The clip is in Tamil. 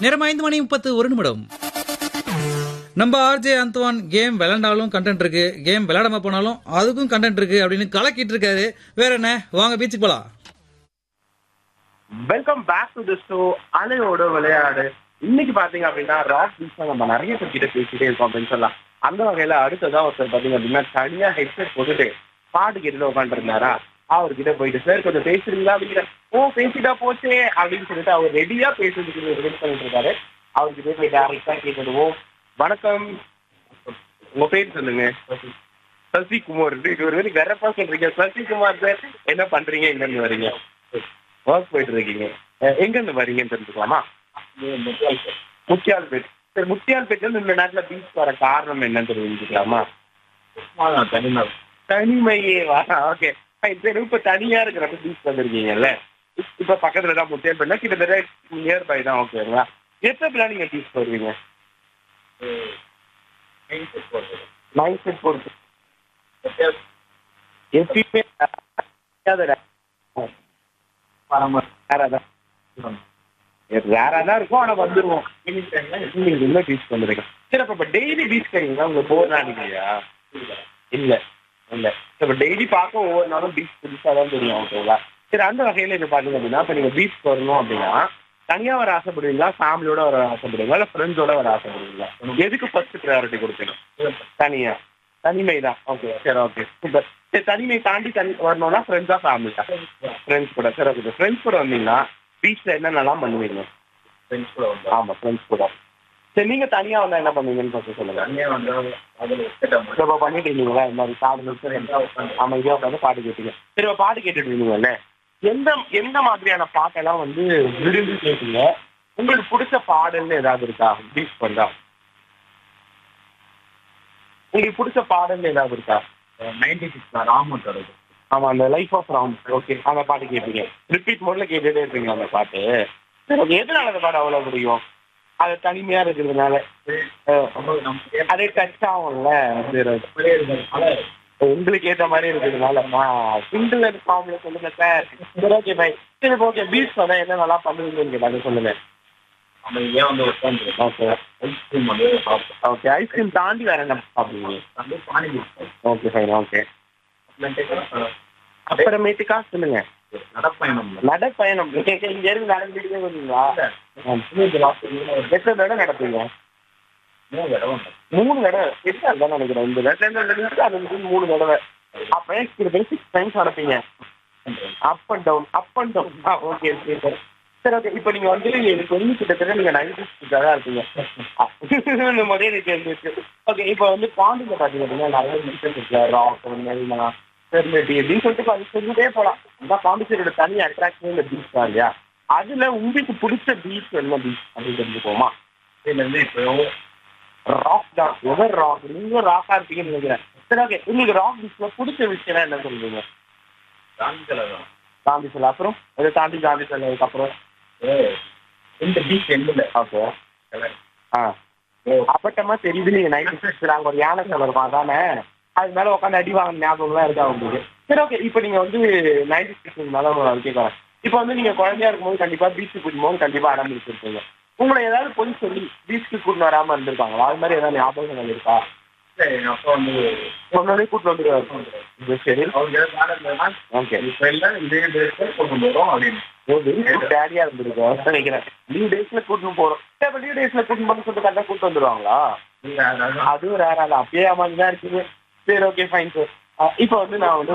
நேரம் ஐந்து மணி முப்பத்து ஒரு நிமிடம் நம்ம ஆர்ஜே அந்தவான் கேம் விளையாண்டாலும் கண்டென்ட் இருக்கு கேம் விளையாடாம போனாலும் அதுக்கும் கண்டென்ட் இருக்கு அப்படின்னு கலக்கிட்டு இருக்காரு வேற என்ன வாங்க பீச்சுக்கு போலாம் welcome back to the show அலையோட விளையாடு இன்னைக்கு பாத்தீங்க அப்படின்னா ராக் பீச் நம்ம நிறைய பேர் கிட்ட பேசிட்டே இருக்கோம் அப்படின்னு சொல்லலாம் அந்த வகையில அடுத்ததான் ஒருத்தர் பாத்தீங்க அப்படின்னா தனியா ஹெட்செட் போட்டுட்டு பாட்டு கேட்டுட்டு உட்காந்துருந்தாரா அவர்கிட்ட போயிட்டு சார் கொஞ்சம் பேசுறீங்களா அப்படிங்கிற ஓ பேசிட்டா போச்சே அப்படின்னு சொல்லிட்டு அவர் ரெடியா பேசுறதுக்கு ரெடி பண்ணிட்டு இருக்காரு அவர்கிட்ட போய் டேரக்டா கேட்டுடுவோம் வணக்கம் உங்க பேர் சொல்லுங்க சசிகுமார் இது ஒரு மாதிரி வெறப்பா சொல்றீங்க சசிகுமார் சார் என்ன பண்றீங்க எங்க இருந்து வரீங்க ஒர்க் போயிட்டு இருக்கீங்க அஹ் எங்க இருந்து வரீங்கன்னு தெரிஞ்சுக்கலாமா முத்தியால்பேட் சரி முத்தியால்பேட்ல இருந்து இந்த நேரத்துல பீச் வர காரணம் என்னன்னு தெரிஞ்சுக்கலாமா தனிமையே வா ஓகே சரி இப்ப தனியா இருக்கிறப்ப பீச் வந்திருக்கீங்கல்ல இப்~ இப்ப பக்கத்துல தான் முத்தியால்பேட்னா கிட்டத்தட்ட நியர் பை தான் ஓகேங்களா எப்ப நீங்க பீச் வருவீங்க நைன் செட் போட்டு எப்பயுமே ரேரா தான் இருக்கும் ஆனா வந்துருவோம் நீங்க இன்னும் பீச் வந்துருக்கேன் சரி அப்ப டெய்லி பீச் கிடைக்குங்களா உங்களுக்கு போர் அடிக்கலையா இல்ல இல்ல இப்ப டெய்லி பார்க்க ஒவ்வொரு நாளும் பீச் புதுசா தான் தெரியும் ஓகேங்களா சரி அந்த வகையில இது பாத்தீங்க அப்படின்னா இப்ப நீங்க பீச் வரணும் அப்படின்னா தனியா வர ஆசைப்படுவீங்களா ஃபேமிலியோட வர ஆசைப்படுவீங்களா இல்ல ஃப்ரெண்ட்ஸோட வர ஆசைப்படுவீங்களா எதுக்கு ஃபர்ஸ்ட் ப்ரையாரிட்டி கொடுக்கணும் தனியா தனிமை தான் ஓகே சரி ஓகே சூப்பர் சரி தனிமை தாண்டி தனி வரணும்னா ஃப்ரெண்ட்ஸா ஃபேமிலியா ஃப்ரெண்ட்ஸ் கூட சரி ஓகே ஃப்ரெண்ட்ஸ் கூட வந்தீங்கன்னா பீச்ல என்னென்னலாம் பண்ணுவீங்க ஆமா ஃப்ரெண்ட்ஸ் கூட சரி நீங்க தனியா வந்தா என்ன பண்ணுவீங்கன்னு ஃபர்ஸ்ட் சொல்லுங்க இப்போ பண்ணிட்டு இருந்தீங்களா இந்த மாதிரி பாடு நிறுத்தி அமைதியா உட்காந்து பாட்டு கேட்டீங்க சரி இப்போ பாட்டு கேட்டுட்டு இருந்தீங்கல்ல எந்த எந்த மாதிரியான பாட்டெல்லாம் வந்து விரும்பி கேட்டீங்க உங்களுக்கு பிடிச்ச பாடல்னு ஏதாவது இருக்கா பீச் பண்ணா உங்களுக்கு பிடிச்ச பாடல்னு ஏதாவது இருக்கா ஆமா அந்த லைஃப் ஆஃப் ராம் ஓகே அந்த பாட்டு கேட்பீங்க ரிப்பீட் மோட்ல கேட்டுட்டே இருப்பீங்க அந்த பாட்டு சரி ஓகே எதனால அந்த பாட்டு அவ்வளவு பிடிக்கும் அது தனிமையா இருக்கிறதுனால அஹ், அதே டச் ஆகும்ல சரி, உங்களுக்கு ஏத்த மாதிரி இருக்கிறதுனால சிங்கிள் ஃபார்ம்ல சொல்லுங்க சார் சரி ஓகே பை சரி ஓகே பீச் சொன்னா என்ன நல்லா பண்ணுவீங்கன்னு கேட்டாங்க சொல்லுங்க ஓகே ஓகே ஐஸ்கிரீம் தாண்டி வேற என்ன சாப்பிடுவீங்க ஓகே ஃபைன் ஓகே அப்புறமேட்டுக்கா சொல்லுங்க நடைப்பயணம் நீங்க இங்க இருந்து நடந்துட்டே வருவீங்களா எத்தனை தடவை நடப்பீங்க மூணு தடவை எட்டு அதான் நினைக்கிறேன் இந்த இடத்துல இருந்து அந்த நிமிஷம் அது வந்து மூணு தடவை அப்ப கிட்டத்தட்ட சிக்ஸ் டைம்ஸ் நடப்பீங்க up and down up and down ஆ ஓகே ஓகே சார் சரி ஓகே இப்போ நீங்க வந்து எனக்கு வந்து கிட்டத்தட்ட நீங்க நைன்டி தான் இருப்பீங்க இந்த மாதிரி எனக்கு தெரிஞ்சிருக்கு ஓகே இப்போ வந்து பாண்டியில் பார்த்தீங்க அப்படின்னா நிறைய விஷயம் இருக்கு ராக் மெரினா பெர்மெட்டி அப்படின்னு சொல்லிட்டு அது சொல்லிட்டே போகலாம் அதான் பாண்டிச்சேரியோட தனி அட்ராக்ஷன் இந்த பீச் தான் இல்லையா அதுல உங்களுக்கு பிடிச்ச பீச் என்ன பீச் அப்படின்னு தெரிஞ்சுக்கோமா ராக் தான் எவர் ராக் நீங்க ராக்கா இருப்பீங்கன்னு நினைக்கிறேன் சரி ஓகே உங்களுக்கு ராக் பீச்ல பிடிச்ச விஷயம் என்ன சொல்லுவீங்க காந்தி சிலை அப்புறம் இதை தாண்டி காந்தி சிலை அதுக்கப்புறம் ஓகே ஆ அப்பட்டமா தெரியுது நீங்க நைன்டி சிக்ஸ் அங்க ஒரு யானை சிலை இருக்கும் அதானே அது மேல உட்காந்து அடி வாங்க ஞாபகம்லாம் இருக்கா உங்களுக்கு சரி ஓகே இப்போ நீங்க வந்து நைன்டி சிக்ஸ் மேல ஒரு கேட்கறேன் இப்போ வந்து நீங்க குழந்தையா இருக்கும்போது கண்டிப்பா பீச்சுக்கு கூட்டிட்டு போகும் கண்டிப்பா அடம் பிடிச்சிருப்பீங்க உங்களை ஏதாவது பொய் சொல்லி பீச்சுக்கு கூட்டிட்டு வராம இருந்திருக்காங்களா அது மாதிரி ஏதாவது ஞாபகங்கள் இருக்கா உங்களே கூட்டிட்டு வந்துருவாரு இது சரி ஓகே டேடியா இருந்திருக்கோம் நினைக்கிறேன் லீவ் டேஸ்ல கூட்டிட்டு போறோம் இப்போ லீவ் டேஸ்ல கூட்டிட்டு போகணும்னு சொல்லிட்டு கரெக்டாக கூட்டிட்டு வந்துருவாங்களா அதுவும் ரேரா தான் அப்பயே அம்மா தான் இருக்குது சரி ஓகே ஃபைன் சார் இப்போ வந்து நான் வந்து